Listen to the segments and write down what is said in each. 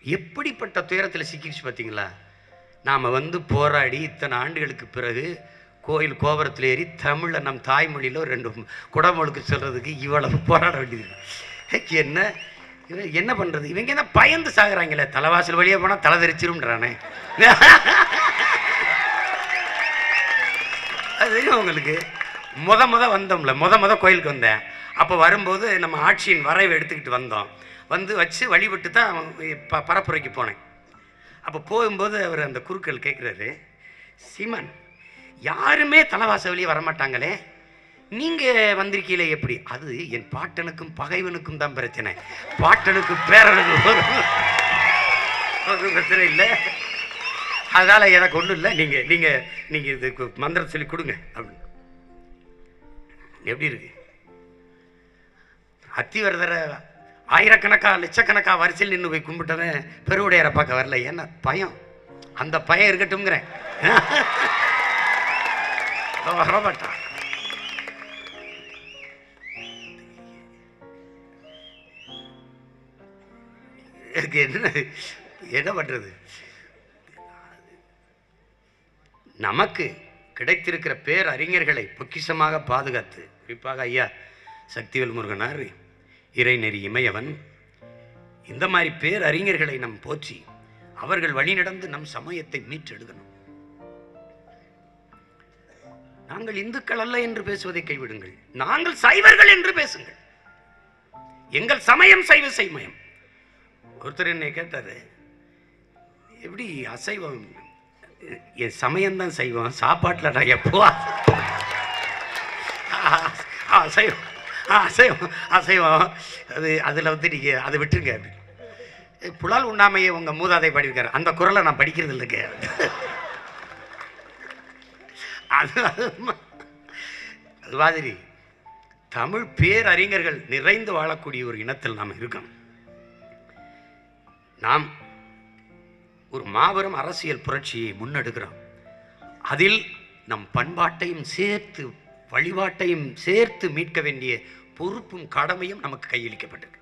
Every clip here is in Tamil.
எப்படிப்பட்ட துயரத்தில் சிக்கிடுச்சு பார்த்தீங்களா நாம் வந்து போராடி இத்தனை ஆண்டுகளுக்கு பிறகு கோயில் கோபுரத்தில் ஏறி தமிழில் நம் தாய்மொழியில் ஒரு ரெண்டு குடமுழுக்கு சொல்கிறதுக்கு இவ்வளவு போராட வேண்டியது என்ன இவன் என்ன பண்ணுறது இவங்க என்ன பயந்து சாகுறாங்களே தலைவாசல் வழியாக போனால் தலை தெரிச்சிரும்ன்றானே அது தெரியும் உங்களுக்கு முத முத வந்தோம்ல முத முத கோயிலுக்கு வந்தேன் அப்போ வரும்போது நம்ம ஆட்சியின் வரைவை எடுத்துக்கிட்டு வந்தோம் வந்து வச்சு வழிபட்டு தான் ப பரப்புரைக்கு போனேன் அப்போ போகும்போது அவர் அந்த குருக்கள் கேட்குறாரு சீமான் யாருமே தலைவாச வெளியே வரமாட்டாங்களே நீங்கள் வந்திருக்கீங்களே எப்படி அது என் பாட்டனுக்கும் பகைவனுக்கும் தான் பிரச்சனை பாட்டனுக்கு பேரனுக்கு ஒரு ஒரு பிரச்சனை இல்லை அதனால எனக்கு ஒன்றும் இல்லை நீங்க நீங்க நீங்க இதுக்கு மந்திரம் சொல்லி கொடுங்க அப்படின்னு எப்படி இருக்கு அத்திவரதரை ஆயிரக்கணக்கா லட்சக்கணக்கா வரிசையில் நின்று போய் கும்பிட்டவன் பெருவுடையரை பார்க்க வரல ஏன்னா பயம் அந்த பயம் இருக்கட்டும்ங்கிறேன் வரமாட்டான் எனக்கு என்ன என்ன பண்றது நமக்கு கிடைத்திருக்கிற பேர் அறிஞர்களை பொக்கிஷமாக பாதுகாத்து குறிப்பாக ஐயா சக்திவேல் முருகனார் இறைநெறி இமையவன் இந்த மாதிரி பேர் அறிஞர்களை நம் போற்றி அவர்கள் வழிநடந்து நம் சமயத்தை மீட்டெடுக்கணும் நாங்கள் இந்துக்கள் அல்ல என்று பேசுவதை கைவிடுங்கள் நாங்கள் சைவர்கள் என்று பேசுங்கள் எங்கள் சமயம் சைவ சைமயம் ஒருத்தர் என்னை கேட்டாரு எப்படி அசைவம் என் சமயம்தான் செய்வோம் சாப்பாட்டில் நான் எப்போ அசைவம் அசைவம் அசைவம் அது அதில் வந்து நீங்கள் அதை விட்டுருங்க அப்படி புலால் உண்ணாமையே உங்கள் மூதாதை பாடியிருக்காரு அந்த குரலை நான் படிக்கிறது இல்லைங்க அது அது அது மாதிரி தமிழ் பேரறிஞர்கள் நிறைந்து வாழக்கூடிய ஒரு இனத்தில் நாம் இருக்கோம் நாம் ஒரு மாபெரும் அரசியல் புரட்சியை முன்னெடுக்கிறோம் அதில் நம் பண்பாட்டையும் சேர்த்து வழிபாட்டையும் சேர்த்து மீட்க வேண்டிய பொறுப்பும் கடமையும் நமக்கு கையளிக்கப்பட்டிருக்கு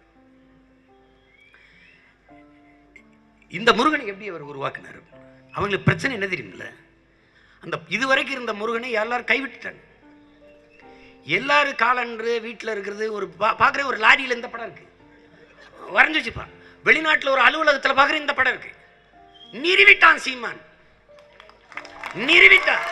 இந்த முருகனை எப்படி அவர் உருவாக்குனார் அவங்களுக்கு பிரச்சனை என்ன தெரியுமில்ல அந்த இதுவரைக்கும் இருந்த முருகனை எல்லாரும் கைவிட்டுட்டாங்க எல்லாரும் காலன்று வீட்டில் இருக்கிறது ஒரு பா- பார்க்குற ஒரு லாரியில் இந்த படம் இருக்கு வரைஞ்சு வச்சுப்பான் வெளிநாட்டில் ஒரு அலுவலகத்தில் பார்க்குற இந்த படம் இருக்கு நிறுவிட்டான் சீமான் நிறுவிட்டான்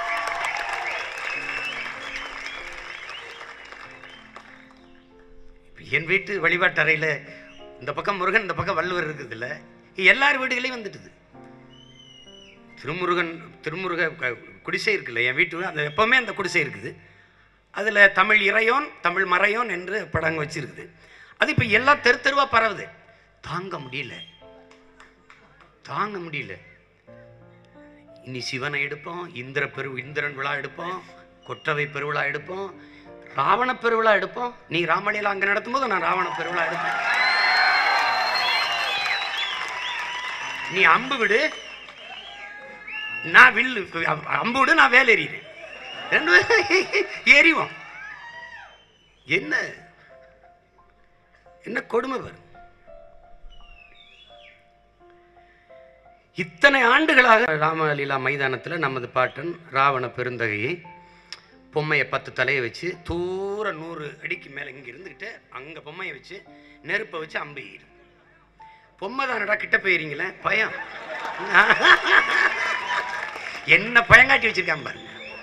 இப்ப என் வீட்டு வழிபாட்டு அறையில் இந்த பக்கம் முருகன் இந்த பக்கம் வள்ளுவர் இருக்குது இல்ல எல்லார் வீடுகளையும் வந்துட்டுது திருமுருகன் திருமுருக க- குடிசை இருக்குல்ல என் வீட்டு அந்த எப்பவுமே அந்த குடிசை இருக்குது அதில் தமிழ் இறையோன் தமிழ் மறையோன் என்று படங்க வச்சிருக்குது அது இப்போ எல்லாம் தெரு தெருவா பரவுது தாங்க முடியல தாங்க முடியல இனி சிவனை எடுப்போம் இந்திர பெரு இந்திரன் விழா எடுப்போம் கொற்றவை பெருவிழா எடுப்போம் ராவண பெருவிழா எடுப்போம் நீ ராமலீலா அங்க நடத்தும்போது நான் ராவண பெருவிழா எடுப்பேன் நீ அம்பு விடு நான் வில்லு அம்பு விடு நான் வேலை எறிகிறேன் ரெண்டு பேரும் எறிவோம் என்ன என்ன கொடுமை பாரு இத்தனை ஆண்டுகளாக ராமலீலா மைதானத்தில் நமது பாட்டன் ராவண பெருந்தகையை பொம்மையை பத்து தலையை வச்சு தூர நூறு அடிக்கு மேலே இங்கே இருந்துக்கிட்டு அங்கே பொம்மையை வச்சு நெருப்பை வச்சு அம்பு எய்யுது. பொம்மை தானடா கிட்ட போயிருங்களே பயம் என்ன பயங்காட்டி வச்சிருக்கான் பாருங்க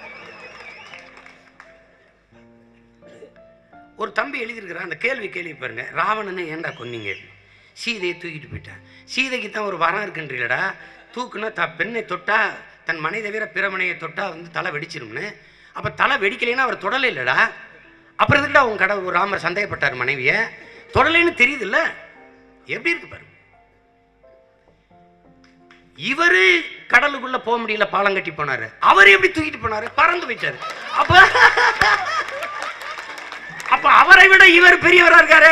ஒரு தம்பி எழுதியிருக்கிறான் அந்த கேள்வி கேள்வி பாருங்க ராவணனை ஏன்டா கொன்னீங்க சீதையை தூக்கிட்டு போயிட்டான் சீதைக்கு தான் ஒரு வரம் இருக்குன்றீங்களடா தூக்குனா த பெண்ணை தொட்டா தன் மனை தவிர பிற மனையை தொட்டா வந்து தலை வெடிச்சிரும்னு அப்போ தலை வெடிக்கலைன்னா அவர் தொடலை இல்லைடா அப்புறம் எதுக்குடா உங்க கடவுள் ராமர் சந்தேகப்பட்டார் மனைவியை தொடலைன்னு தெரியுதுல்ல எப்படி இருக்கு பாருங்க இவரு கடலுக்குள்ள போக முடியல பாலம் கட்டி போனாரு அவர் எப்படி தூக்கிட்டு போனாரு பறந்து போயிட்டாரு அப்ப அப்ப அவரை விட இவர் பெரியவரா இருக்காரு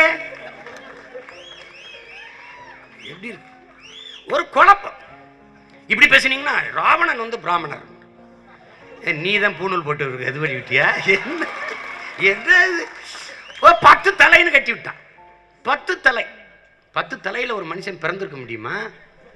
எப்படி இருக்கு ஒரு குழப்பம் இப்படி பேசுனீங்கன்னா ராவணன் வந்து பிராமணர் நீ தான் பூணூல் போட்டு இருக்கு இது பண்ணி விட்டியா என்ன என்ன இது? ஓ பத்து தலைன்னு கட்டி விட்டான் பத்து தலை பத்து தலையில ஒரு மனுஷன் பிறந்திருக்க முடியுமா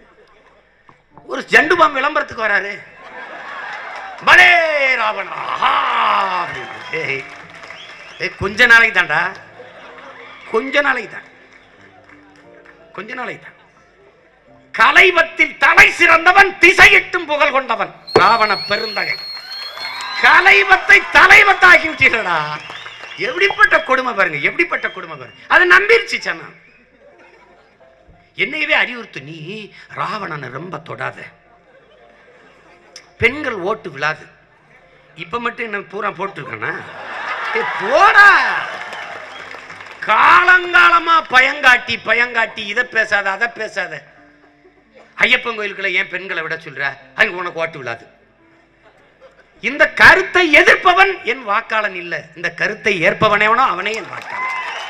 ஒரு ஜண்டு பாம் விளம்பரத்துக்கு வராரு பலே ராவணா ஆஹா அப்படின்னு. ஏய், ஏய், கொஞ்ச நாளைக்கு தான்டா கொஞ்ச நாளைக்கு தான் கொஞ்ச நாளைக்கு தான் கலைவத்தில் தலை சிறந்தவன் திசையிட்டும் புகழ் கொண்டவன் ராவண பெருந்தகை கலைவத்தை தலைவத்தாக்கி விட்டீர்களா எப்படிப்பட்ட கொடுமை பாருங்க எப்படிப்பட்ட கொடுமை பாருங்க அதை நம்பிருச்சு சன்னா என்னையவே அறிவுறுத்து நீ ராவணனை ரொம்ப தொடாத பெண்கள் ஓட்டு விழாது இப்ப மட்டும் என்ன பூரா போட்டுருக்கேனா ஏய், போடா காலங்காலமா பயங்காட்டி பயங்காட்டி இதை பேசாத அதை பேசாத ஐயப்பன் கோயிலுக்குள்ள ஏன் பெண்களை விட சொல்ற அங்க உனக்கு ஓட்டு விழாது இந்த கருத்தை எதிர்ப்பவன் என் வாக்காளன் இல்ல இந்த கருத்தை ஏற்பவனேவனோ அவனே என் வாக்காளன்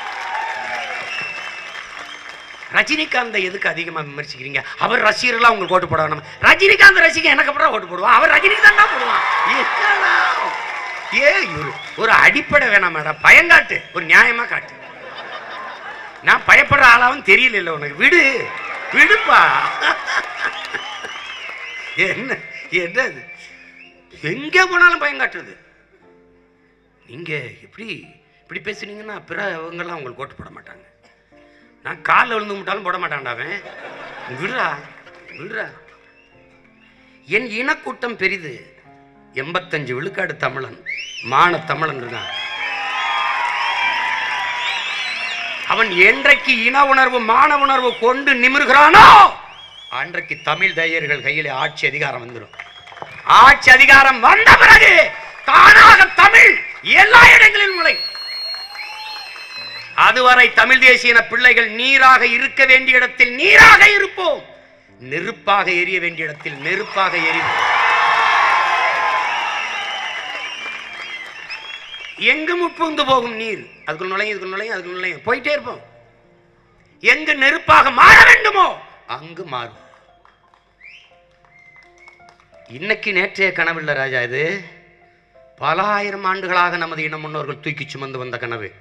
ரஜினிகாந்தை எதுக்கு அதிகமா விமர்சிக்கிறீங்க அவர் ரசிகர்களா உங்களுக்கு ஓட்டு போட வேணாம் ரஜினிகாந்த் ரசிகன் எனக்கு அப்புறம் ஓட்டு போடுவான் அவர் ரஜினிக்கு தான் போடுவான் என்னடா? ஏ ஒரு ஒரு அடிப்படை வேணாம் மேடம் பயங்காட்டு ஒரு நியாயமா காட்டு நான் பயப்படுற ஆளாவும் தெரியல இல்ல உனக்கு விடு விடுப்பா என்ன என்ன இது? எங்க போனாலும் பயங்காட்டுறது நீங்க எப்படி இப்படி பேசுனீங்கன்னா பிறவங்கெல்லாம் உங்களுக்கு ஓட்டு போட மாட்டாங்க நான் காலில் விழுந்து விட்டாலும் போட மாட்டான்டா அவன் விடுறா விடுறா என் இனக்கூட்டம் பெரிது எண்பத்தஞ்சு விழுக்காடு தமிழன் மான தமிழன் இருக்கான் அவன் என்றைக்கு இன உணர்வு மான உணர்வு கொண்டு நிமிர்கிறானோ அன்றைக்கு தமிழ் தையர்கள் கையிலே ஆட்சி அதிகாரம் வந்துடும் ஆட்சி அதிகாரம் வந்த பிறகு தானாக தமிழ் எல்லா இடங்களிலும் நுழை அதுவரை தமிழ் தேசியன பிள்ளைகள் நீராக இருக்க வேண்டிய இடத்தில் நீராக இருப்போம் நெருப்பாக எரிய வேண்டிய இடத்தில் நெருப்பாக எரிவோம் எங்கும் உட்புந்து போகும் நீர் அதுக்குள் நுழையும் இதுக்குள் நுழையும் அதுக்குள் நுழையும் போயிட்டே இருப்போம் எங்கு நெருப்பாக மாற வேண்டுமோ அங்கு மாறும் இன்னைக்கு நேற்றைய கனவில்லை ராஜா இது பல ஆயிரம் ஆண்டுகளாக நமது இன முன்னோர்கள் தூக்கி சுமந்து வந்த கனவு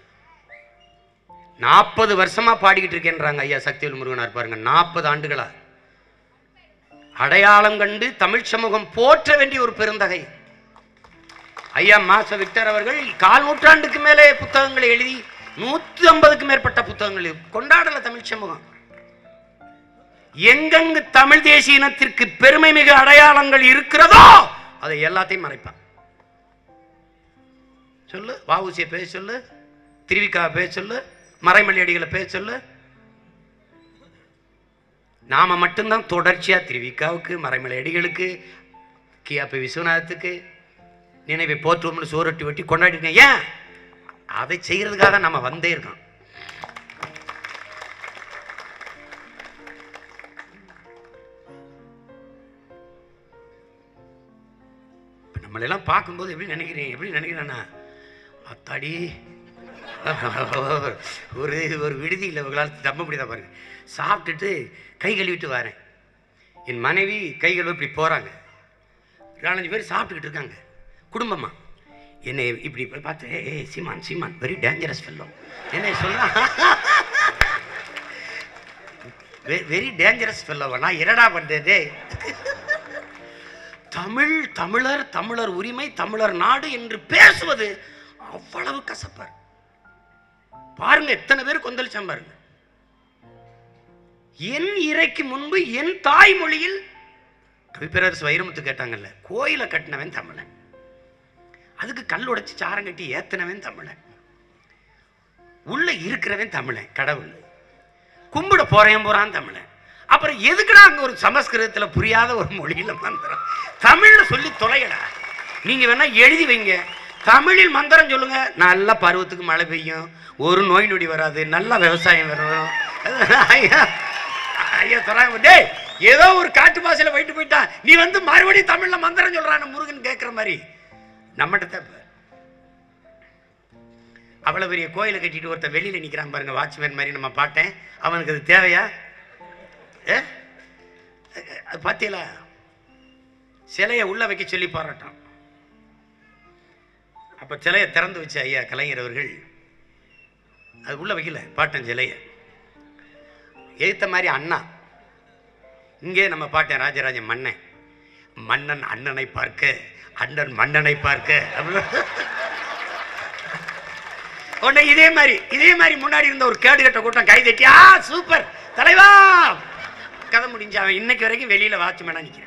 நாற்பது வருஷமா பாடிக்கிட்டு இருக்கேன்றாங்க ஐயா சக்திவேல் முருகனார் பாருங்க நாற்பது ஆண்டுகளா அடையாளம் கண்டு தமிழ் சமூகம் போற்ற வேண்டிய ஒரு பெருந்தகை ஐயா மாச விக்டர் அவர்கள் கால் நூற்றாண்டுக்கு மேலே புத்தகங்களை எழுதி நூத்தி ஐம்பதுக்கு மேற்பட்ட புத்தகங்கள் கொண்டாடல தமிழ் சமூகம் எங்கெங்கு தமிழ் தேசிய இனத்திற்கு பெருமை மிகு அடையாளங்கள் இருக்கிறதோ அதை எல்லாத்தையும் மறைப்பான் சொல்லு வாவுசிய பேச சொல்லு திருவிக்கா பேச சொல்லு மறைமல்லி அடிகளை பேச சொல்லு நாம மட்டும்தான் தொடர்ச்சியா திருவிக்காவுக்கு மறைமலை அடிகளுக்கு கியாபி விஸ்வநாதத்துக்கு நினைவை போற்றுவோம்னு சோரட்டி வெட்டி கொண்டாடிருக்கேன் ஏன் அதை செய்யறதுக்காக தான் நம்ம வந்தே இருக்கோம் இப்ப நம்மளெல்லாம் பார்க்கும்போது எப்படி நினைக்கிறேன் எப்படி நினைக்கிறேன்னா அத்தாடி ஒரு ஒரு விடுதியில் இவங்களால் தம்ப முடியாத பாருங்க சாப்பிட்டுட்டு கை கழுவிட்டு வரேன் என் மனைவி கை கழுவி இப்படி போகிறாங்க நாலஞ்சு பேர் சாப்பிட்டுக்கிட்டு இருக்காங்க குடும்பமா என்னை இப்படி போய் பார்த்து ஏ Seeman Seeman very dangerous fellow என்னை சொல்கிறான் வெரி டேஞ்சரஸ் ஃபெல்லோவா நான் என்னடா பண்ணுறது தமிழ் தமிழர் தமிழர் உரிமை தமிழர் நாடு என்று பேசுவது அவ்வளவு கசப்பார் பாருங்க எத்தனை பேர் கொந்தளிச்சான் பாருங்க என் இறைக்கு முன்பு என் தாய்மொழியில் கவிப்பேரரசு வைரமுத்து கேட்டாங்கல்ல கோயிலை கட்டினவன் தமிழன் அதுக்கு கல் உடைச்சு சாரம் கட்டி ஏத்தினவன் தமிழன் உள்ள இருக்கிறவன் தமிழன் கடவுள் கும்பிட போறேன் போறான் தமிழன் அப்புறம் எதுக்குடா அங்க ஒரு சமஸ்கிருதத்துல புரியாத ஒரு மொழியில மந்திரம் தமிழ்ல சொல்லி தொலையடா நீங்க வேணா எழுதி வைங்க தமிழில் மந்திரம் சொல்லுங்க நல்ல பருவத்துக்கு மழை பெய்யும் ஒரு நோய் நொடி வராது நல்ல விவசாயம் வரும் ஐயா ஐயா தராங்க டேய் ஏதோ ஒரு காட்டு பாசையில போயிட்டு போயிட்டான் நீ வந்து மறுபடியும் தமிழ்ல மந்திரம் சொல்றான் முருகன் கேட்குற மாதிரி நம்மகிட்ட தான் இப்ப. அவ்வளவு பெரிய கோயிலை கட்டிட்டு ஒருத்தன் வெளியில நிக்கிறான் பாருங்க வாட்ச்மேன் மாதிரி நம்ம பாட்டேன் அவனுக்கு அது தேவையா ஏ அது பார்த்தீங்களா சிலையை உள்ள வைக்க சொல்லி பாராட்டான் அப்ப சிலையை திறந்து வச்ச ஐயா கலைஞர் அவர்கள் அது உள்ள வைக்கல பாட்டன் சிலையை எழுத்த மாதிரி அண்ணா இங்கே நம்ம பாட்டேன் ராஜராஜ மன்னன் மன்னன் அண்ணனை பார்க்க அண்ணன் மன்னனை பார்க்க அப்படின்னு உடனே இதே மாதிரி இதே மாதிரி முன்னாடி இருந்த ஒரு கேடு கட்ட கூட்டம் கை தட்டி ஆ சூப்பர் தலைவா கதை முடிஞ்சு அவன் இன்னைக்கு வரைக்கும் வெளியில வாட்ச்மேனா நிற்கிறான்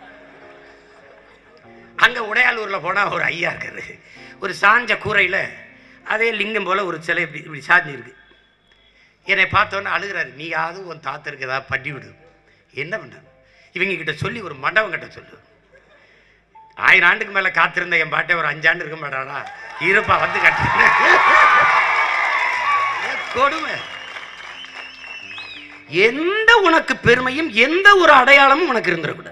அங்க உடையாளூர்ல போனா ஒரு ஐயா இருக்காரு ஒரு சாஞ்ச கூரையில அதே லிங்கம் போல ஒரு சிலை இப்படி இப்படி சாஞ்சி இருக்கு என்னை பார்த்தோன்னே அழுகிறாரு நீயாவது உன் தாத்தருக்கு ஏதாவது பண்ணி விடு என்ன பண்ண இவங்க கிட்ட சொல்லி ஒரு மண்டபம் கிட்ட சொல்லு ஆயிரம் ஆண்டுக்கு மேல காத்திருந்த என் பாட்டை ஒரு அஞ்சாண்டு இருக்க மாட்டாரா இருப்பா வந்து கட்டு கொடுமை எந்த உனக்கு பெருமையும் எந்த ஒரு அடையாளமும் உனக்கு இருந்துடக்கூடாது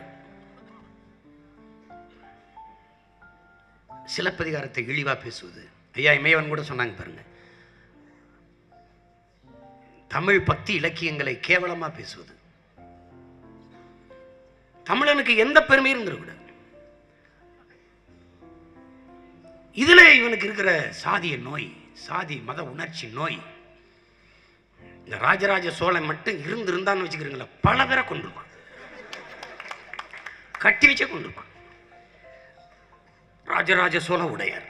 சிலப்பதிகாரத்தை இழிவா பேசுவது ஐயா இமையவன் கூட சொன்னாங்க பாருங்க தமிழ் பக்தி இலக்கியங்களை கேவலமா பேசுவது தமிழனுக்கு எந்த பெருமையும் இருந்துடக்கூடாது இதுல இவனுக்கு இருக்கிற சாதிய நோய் சாதி மத உணர்ச்சி நோய் இந்த ராஜராஜ சோழன் மட்டும் இருந்திருந்தான்னு வச்சுக்கிறீங்களா பல பேரை கொண்டிருப்பான் கட்டி வச்சே கொண்டிருப்பான் ராஜராஜ சோழ உடையார்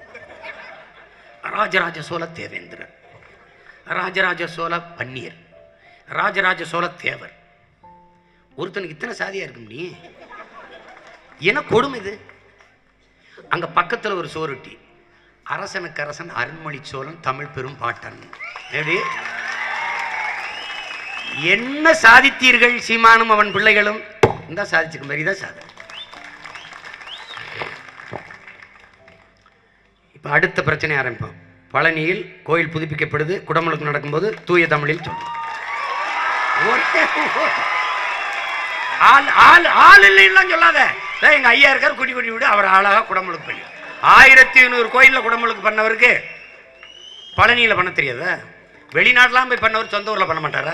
ராஜராஜ சோழ தேவேந்திரர் ராஜராஜ சோழ பன்னியர் ராஜராஜ சோழ தேவர் ஒருத்தனுக்கு இத்தனை சாதியா இருக்கும் நீ என்ன கொடுமை இது அங்க பக்கத்துல ஒரு சோறுட்டி அரசனுக்கு அரசன் அருண்மொழி சோழன் தமிழ் பெரும் பாட்டன் எப்படி என்ன சாதித்தீர்கள் சீமானும் அவன் பிள்ளைகளும் இந்த சாதிச்சிருக்க மாதிரி தான் சாதனை இப்போ அடுத்த பிரச்சனை ஆரம்பிப்போம் பழனியில் கோயில் புதுப்பிக்கப்படுது குடமுழுக்கு நடக்கும்போது தூய தமிழில் சொல்லணும் ஒரே ஒரு- ஆள் ஆள் ஆள் இல்லைன்னா சொல்லாத டேய், எங்க ஐயா இருக்கார் குடி குடி விடு அவர் அழகா குடமுழுக்கு பண்ணி ஆயிரத்தி ஐநூறு கோயில்ல குடமுழுக்கு பண்ணவருக்கு பழனியில பண்ண தெரியாதா வெளிநாட்டுலாம் போய் பண்ணவர் சொந்த ஊர்ல பண்ண மாட்டாரா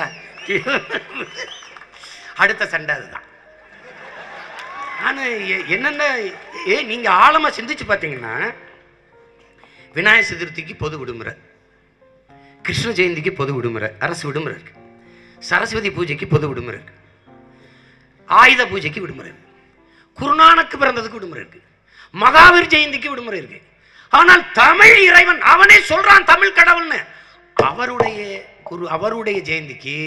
அடுத்த சண்டை அதுதான் ஆனா எ- என்னென்ன ஏ நீங்க ஆழமா சிந்திச்சு பார்த்தீங்கன்னா விநாயகர் சதுர்த்திக்கு பொது விடுமுறை கிருஷ்ண ஜெயந்திக்கு பொது விடுமுறை அரசு விடுமுறை இருக்கு சரஸ்வதி பூஜைக்கு பொது விடுமுறை இருக்கு ஆயுத பூஜைக்கு விடுமுறை இருக்கு குருநானக்கு பிறந்ததுக்கு விடுமுறை இருக்கு மகாவீர் ஜெயந்திக்கு விடுமுறை இருக்கு ஆனால் தமிழ் இறைவன் அவனே சொல்றான் தமிழ் கடவுள்னு அவருடைய குரு அவருடைய ஜெயந்திக்கு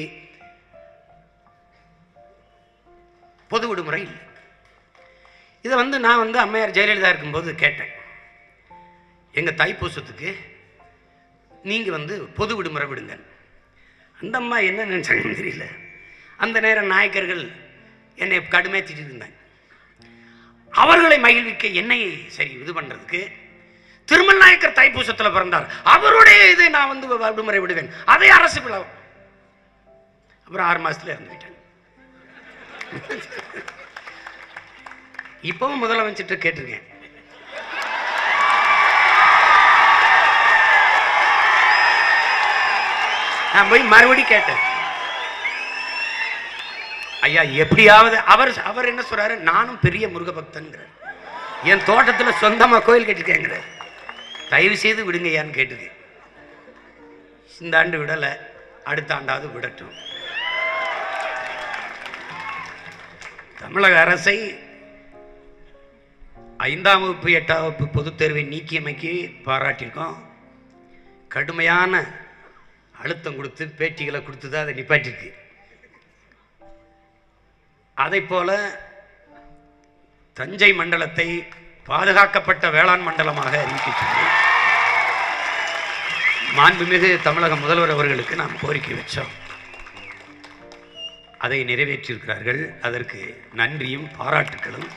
பொது விடுமுறை இல்லை இதை வந்து நான் வந்து அம்மையார் ஜெயலலிதா இருக்கும்போது கேட்டேன் எங்க தைப்பூசத்துக்கு நீங்க வந்து பொது விடுமுறை விடுங்க அந்த அம்மா என்ன நினைச்சாங்கன்னு தெரியல அந்த நேரம் நாயக்கர்கள் என்னை கடுமையாக திட்டிட்டு இருந்தாங்க அவர்களை மகிழ்விக்க என்னை சரி இது பண்றதுக்கு திருமல் நாயக்கர் தைப்பூசத்தில் பிறந்தார் அவருடைய இதை நான் வந்து விடுமுறை விடுவேன் அதை அரசு விழா அப்புறம் ஆறு மாசத்துல இறந்து விட்டேன் இப்பவும் முதலமைச்சர்கிட்ட கேட்டிருக்கேன் நான் போய் மறுபடி கேட்டேன் ஐயா எப்படியாவது அவர் அவர் என்ன சொல்றாரு நானும் பெரிய முருக பக்தன்கிறார் என் தோட்டத்துல சொந்தமா கோயில் கட்டிட்டேங்கிறார் தயவு செய்து விடுங்கய்யான்னு கேட்டது இந்த ஆண்டு விடலை அடுத்த ஆண்டாவது விடட்டும் தமிழக அரசை ஐந்தாம் வகுப்பு எட்டாம் வகுப்பு பொதுத் தேர்வை நீக்கியமைக்கு பாராட்டியிருக்கோம் கடுமையான அழுத்தம் கொடுத்து பேட்டிகளை கொடுத்து தான் அதை நிப்பாட்டிருக்கு அதை போல தஞ்சை மண்டலத்தை பாதுகாக்கப்பட்ட வேளாண் மண்டலமாக அறிவிக்க சொல்லி மாண்புமிகு தமிழக முதல்வர் அவர்களுக்கு நாம் கோரிக்கை வச்சோம் அதை நிறைவேற்றியிருக்கிறார்கள் அதற்கு நன்றியும் பாராட்டுகளும்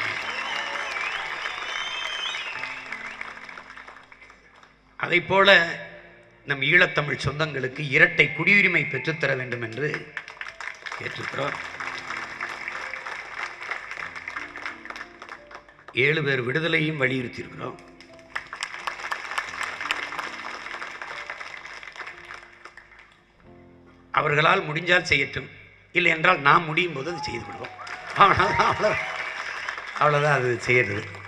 அதைப் போல நம் ஈழத்தமிழ் சொந்தங்களுக்கு இரட்டை குடியுரிமை பெற்றுத்தர வேண்டும் என்று கேட்டிருக்கிறோம் ஏழு பேர் விடுதலையும் வலியுறுத்தியிருக்கிறோம் அவர்களால் முடிஞ்சால் செய்யட்டும் இல்லை என்றால் நாம் முடியும் போது அது செய்து விடுவோம் அவ்வளோதான் அவ்வளோ அவ்வளோதான் அது செய்யறது